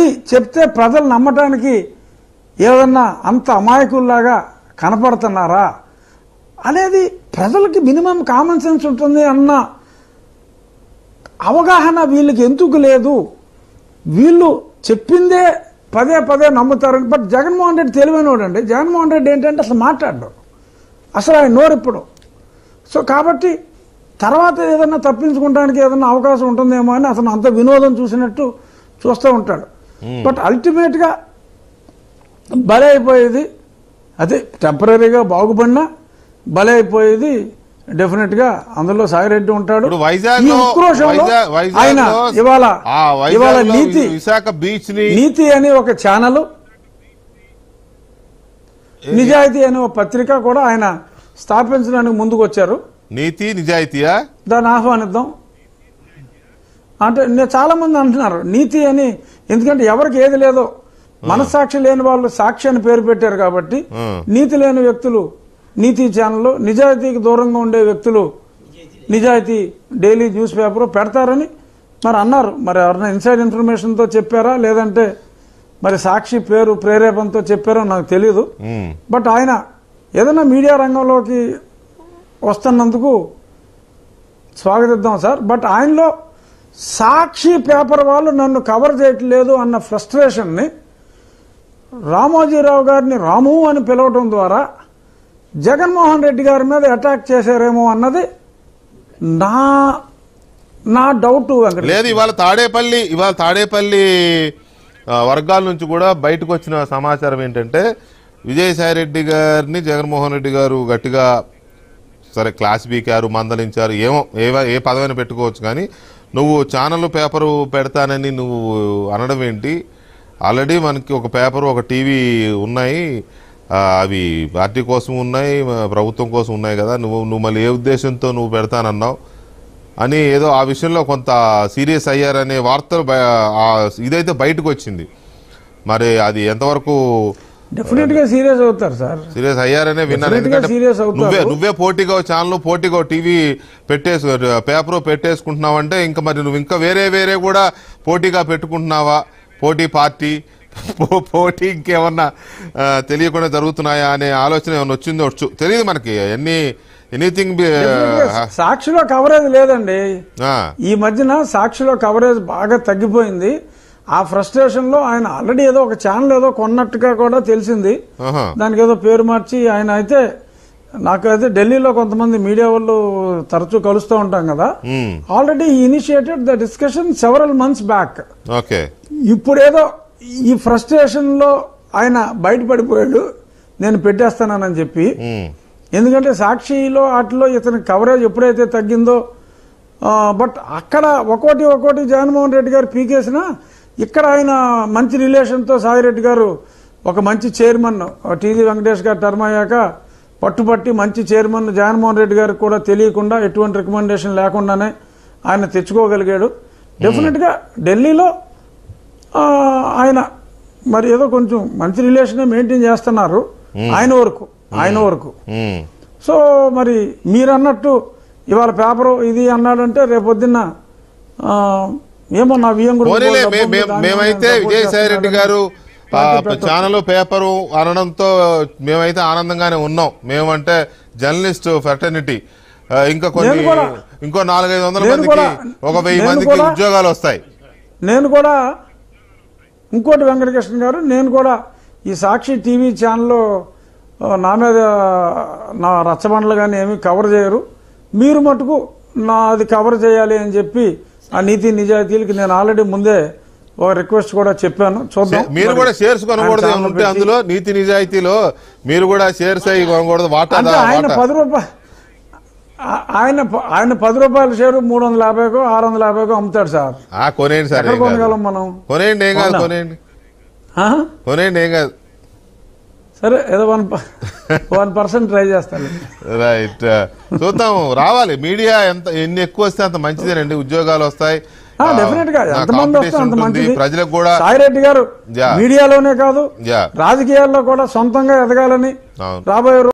చెప్తే ప్రజలు నమ్మటానికి ఏదన్నా అంత అమాయకుల్లాగా కనపడుతున్నారా అనేది ప్రజలకి మినిమం కామన్ సెన్స్ ఉంటుంది అన్న అవగాహన వీళ్ళకి ఎందుకు లేదు వీళ్ళు చెప్పిందే పదే పదే నమ్ముతారు బట్ జగన్మోహన్ రెడ్డి తెలివైనవాడు అండి జగన్మోహన్ రెడ్డి ఏంటంటే అసలు మాట్లాడడు అసలు ఆయన నోరెప్పుడు సో కాబట్టి తర్వాత ఏదన్నా తప్పించుకోవడానికి ఏదన్నా అవకాశం ఉంటుందేమో అని అతను అంత వినోదం చూసినట్టు చూస్తూ ఉంటాడు బట్ అల్టిమేట్గా బలి అయిపోయేది అదే టెంపరీగా బాగుపడినా బలి అయిపోయేది డెఫినెట్ గా అందులో సాయిరెడ్డి ఉంటాడు ఇప్పుడు వైజాగ్ ఈ లో ఉక్రోషంలో వైజాగ్ వైజాగ్ ఆయన లో ఇవాళ ఆ ఇవాళ వైజాగ్ లో నీతి విశాఖ బీచ్ ని నీతి అని ఒక ఛానల్ నిజాయితీ అనే ఒక పత్రిక కూడా ఆయన స్థాపించడానికి ముందుకు వచ్చారు నీతి నిజాయితీయా దాన్ని ఆహ్వానిద్దాం అంటే నేను చాలా మంది అంటున్నారు నీతి అని ఎందుకంటే ఎవరికి ఏది లేదో మనస్సాక్షి లేని వాళ్ళు సాక్షి అని పేరు పెట్టారు కాబట్టి ఆ. నీతి లేని వ్యక్తులు నీతి ఛానల్ నిజాయితీకి దూరంగా ఉండే వ్యక్తులు నిజాయితీ డైలీ న్యూస్ పేపర్ పెడతారని మరి అన్నారు మరి ఎవరైనా ఇన్సైడ్ ఇన్ఫర్మేషన్తో చెప్పారా లేదంటే మరి సాక్షి పేరు ప్రేరేపణతో చెప్పారో నాకు తెలియదు ఉమ్. బట్ ఆయన ఏదైనా మీడియా రంగంలోకి వస్తున్నందుకు స్వాగతిద్దాం సార్ బట్ ఆయనలో సాక్షి పేపర్ వాళ్ళు నన్ను కవర్ చేయట్లేదు అన్న ఫ్రస్ట్రేషన్ని రామోజీరావు గారిని రాము అని పిలవటం ద్వారా జగన్మోహన్ రెడ్డి గారి మీద అటాక్ చేశారేమో అన్నది నా నా డౌట్ వెంకట లేదు ఇవాళ తాడేపల్లి ఇవాళ తాడేపల్లి ఆ, వర్గాల నుంచి కూడా బయటకు వచ్చిన సమాచారం ఏంటంటే విజయసాయి రెడ్డి గారిని జగన్మోహన్ రెడ్డి గారు గట్టిగా సరే క్లాస్ బీకారు మందలించారు ఏమో ఏ ఏ పదవిని పెట్టుకోవచ్చు కానీ నువ్వు ఛానల్ పేపరు పెడతానని నువ్వు అనడం ఏంటి ఆల్రెడీ మనకి ఒక పేపర్ ఒక టీవీ ఉన్నాయి ఆ, అవి పార్టీ కోసం ఉన్నాయి మ- ప్రభుత్వం కోసం ఉన్నాయి కదా నువ్వు నువ్వు మళ్ళీ ఏ ఉద్దేశంతో నువ్వు పెడతానన్నావు అని ఏదో ఆ విషయంలో కొంత సీరియస్ అయ్యారనే వార్తలు బయ- ఆ ఇదైతే బయటకు వచ్చింది మరి అది ఎంతవరకు డెఫినెట్ గా సీరియస్ అవుతారు సార్ సీరియస్ అయ్యారనే విన్నాను Definitely గా ఎందుకంటే serious అవుతారు. నువ్వే నువ్వే పోటీగా ఛానల్ పోటీగా టీవీ పెట్టేసు పేపర్ పెట్టేసుకుంటున్నావంటే ఇంకా మరి నువ్వు ఇంకా వేరే వేరే కూడా పోటీగా పెట్టుకుంటున్నావా పోటీ పార్టీ పో- పోటీ ఇంకేమన్నా ఆ, తెలియకుండా జరుగుతున్నాయా అనే ఆలోచన ఏమన్నా వచ్చిందో వచ్చు తెలియదు మనకి ఎన్ని ఎనీథింగ్ సాక్షిలో కవరేజ్ లేదండి ఈ మధ్యన సాక్షిలో కవరేజ్ బాగా తగ్గిపోయింది ఆ ఫ్రస్ట్రేషన్ లో ఆయన ఆల్రెడీ ఏదో ఒక ఛానల్ ఏదో కొన్నట్టుగా కూడా తెలిసింది దానికి ఏదో పేరు మార్చి ఆయన అయితే నాకైతే ఢిల్లీలో కొంతమంది మీడియా వాళ్ళు తరచూ కలుస్తూ ఉంటాం కదా already initiated the discussion several months back okay ఇప్పుడేదో ఈ ఫ్రస్ట్రేషన్ లో ఆయన బయటపడిపోయాడు నేను పెట్టేస్తానని చెప్పి ఎందుకంటే సాక్షిలో వాటిలో ఇతని కవరేజ్ ఎప్పుడైతే తగ్గిందో ఆ, బట్ అక్కడ ఒక్కోటి ఒక్కోటి జగన్మోహన్ రెడ్డి గారు పీకేసిన ఇక్కడ ఆయన మంచి రిలేషన్తో సాయిరెడ్డి గారు ఒక మంచి చైర్మన్ టీజీ వెంకటేష్ గారు టర్మ్ అయ్యాక పట్టుబట్టి మంచి చైర్మన్ జగన్మోహన్ రెడ్డి గారికి కూడా తెలియకుండా ఎటువంటి రికమెండేషన్ లేకుండానే ఆయన తెచ్చుకోగలిగాడు డెఫినెట్గా ఢిల్లీలో ఆ, ఆయన మరి ఏదో కొంచెం మంచి రిలేషన్ మెయింటైన్ చేస్తున్నారు ఆయన వరకు ఆయన వరకు సో మరి మీరు అన్నట్టు ఇవాళ పేపరు ఇది అన్నాడంటే రేపొద్దున్న ఆ, ఏమో నా వియ్యం కూడా పోనీలే డబ్బు మే- ఉంది, మే- దాన్ని మేమైతే support విజయసాయి రెడ్డి చేస్తున్నాడని గారు పార్టీ పెట్టొచ్చు. ఛానల్ పేపరు అనడంతో మేమైతే ఆనందంగానే ఉన్నాం మేమంటే జర్నలిస్ట్ ఫెటర్నిటీ ఇంకా కొన్ని నేను కూడా- ఇంకో నాలుగైదు వందల నేను మందికి కూడా- ఒక వెయ్యి నేను మందికి కూడా- ఉద్యోగాలు వస్తాయి నేను కూడా ఇంకోటి వెంకటకృష్ణ గారు నేను కూడా ఈ సాక్షి టీవీ ఛానల్లో ఆ, నా మీద నా రచ్చబండలు కానీ ఏమీ కవర్ చేయరు మీరు మటుకు నా అది కవర్ చేయాలి అని చెప్పి ఆ నీతి నిజాయితీలకి నేను ఆల్రెడీ ముందే ఒక రిక్వెస్ట్ కూడా చెప్పాను చూద్దాం మీరు మరి కూడా షేర్స్ కొనకూడదు ఆయన ఏమైనా ఉంటే పెట్టి- అందులో నీతి నిజాయితీలో మీరు కూడా షేర్స్ అయ్యి కొనకూడదు వాటా అంటే ఆయన పది రూపాయలు ఆయన ప- ఆయన పది రూపాయల షేరు మూడు వందల యాభైకో ఆరు వందల యాభైకో అమ్ముతాడు సార్ ఆ కొనేయండి సార్ ఎక్కడ ఏం కాదు. కొనగలం మనం కొనేయండి ఏం కాదు అవునా? కొనేయండి ఆ? కొనేయండి ఏం కాదు సరే ఏదో వన్ ప- వన్ పర్సెంట్ ట్రై చేస్తాను రైట్ చూద్దాం రావాలి మీడియా ఎంత ఎన్ని ఎక్కువ వస్తే అంత మంచిదేనండి ఉద్యోగాలు వస్తాయి డెఫినెట్ గా ఆ, ఎంతమంది వస్తే competition అంత ఉంటుంది. మంచిది ప్రజలకు కూడా సాయిరెడ్డి గారు Yeah. మీడియాలోనే కాదు యా రాజకీయాల్లో కూడా సొంతంగా ఎదగాలని అవును రాబోయే